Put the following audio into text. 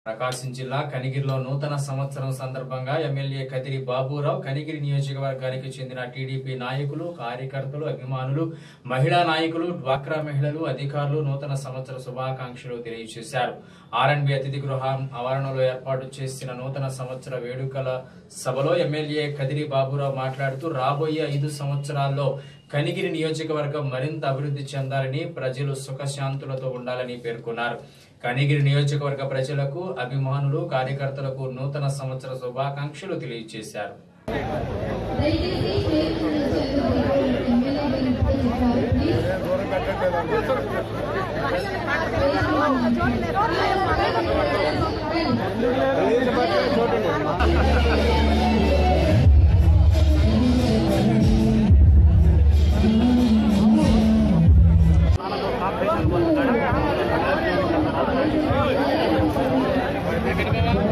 ప్రకాశం జిల్లా కనిగిరిలో నూతన సంవత్సరం సందర్భంగా ఎమ్మెల్యే కదిరి బాబురావు కనిగిరి నియోజకవర్గానికి చెందిన టీడీపీ నాయకులు కార్యకర్తలు అభిమానులు మహిళా నాయకులు డ్వాక్రా మహిళలు అధికారులు నూతన సంవత్సర శుభాకాంక్షలు తెలియజేశారు ఆర్ఎండ్బి అతిథి గృహం ఆవరణలో ఏర్పాటు చేసిన నూతన సంవత్సర వేడుకల సభలో ఎమ్మెల్యే కదిరి బాబురావు మాట్లాడుతూ రాబోయే ఐదు సంవత్సరాల్లో కనిగిరి నియోజకవర్గం మరింత అభివృద్ధి చెందాలని ప్రజలు సుఖశాంతులతో ఉండాలని పేర్కొన్నారు కనిగిరి నియోజకవర్గ ప్రజలకు అభిమానులు కార్యకర్తలకు నూతన సంవత్సర శుభాకాంక్షలు తెలియజేశారు దయచేసి పేరు ఎమ్మెల్యే గారు చెప్పారు ప్లీజ్ Thank